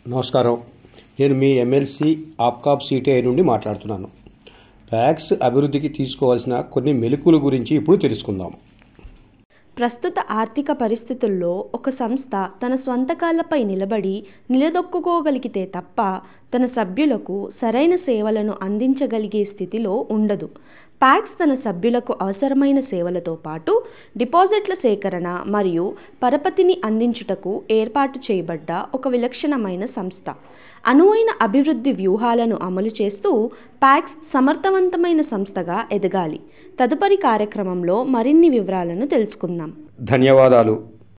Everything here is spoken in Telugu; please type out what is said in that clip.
నమస్కారం నేను మీ ఎమ్మెల్సీ ఆప్కాబ్ సిటిఐ నుండి మాట్లాడుతున్నాను ప్యాక్స్ అభివృద్ధికి తీసుకోవాల్సిన కొన్ని మెలకువల గురించి ఇప్పుడు తెలుసుకుందాం ప్రస్తుత ఆర్థిక పరిస్థితుల్లో ఒక సంస్థ తన స్వంత కాళ్ళపై నిలబడి నిలదొక్కుకోగలిగితే తప్ప తన సభ్యులకు సరైన సేవలను అందించగలిగే స్థితిలో ఉండదు ప్యాక్స్ తన సభ్యులకు అవసరమైన సేవలతో పాటు డిపాజిట్ల సేకరణ మరియు పరపతిని అందించుటకు ఏర్పాటు చేయబడ్డ ఒక విలక్షణమైన సంస్థ అనువైన అభివృద్ధి వ్యూహాలను అమలు చేస్తూ ప్యాక్స్ సమర్థవంతమైన సంస్థగా ఎదగాలి తదుపరి కార్యక్రమంలో మరిన్ని వివరాలను తెలుసుకుందాం ధన్యవాదాలు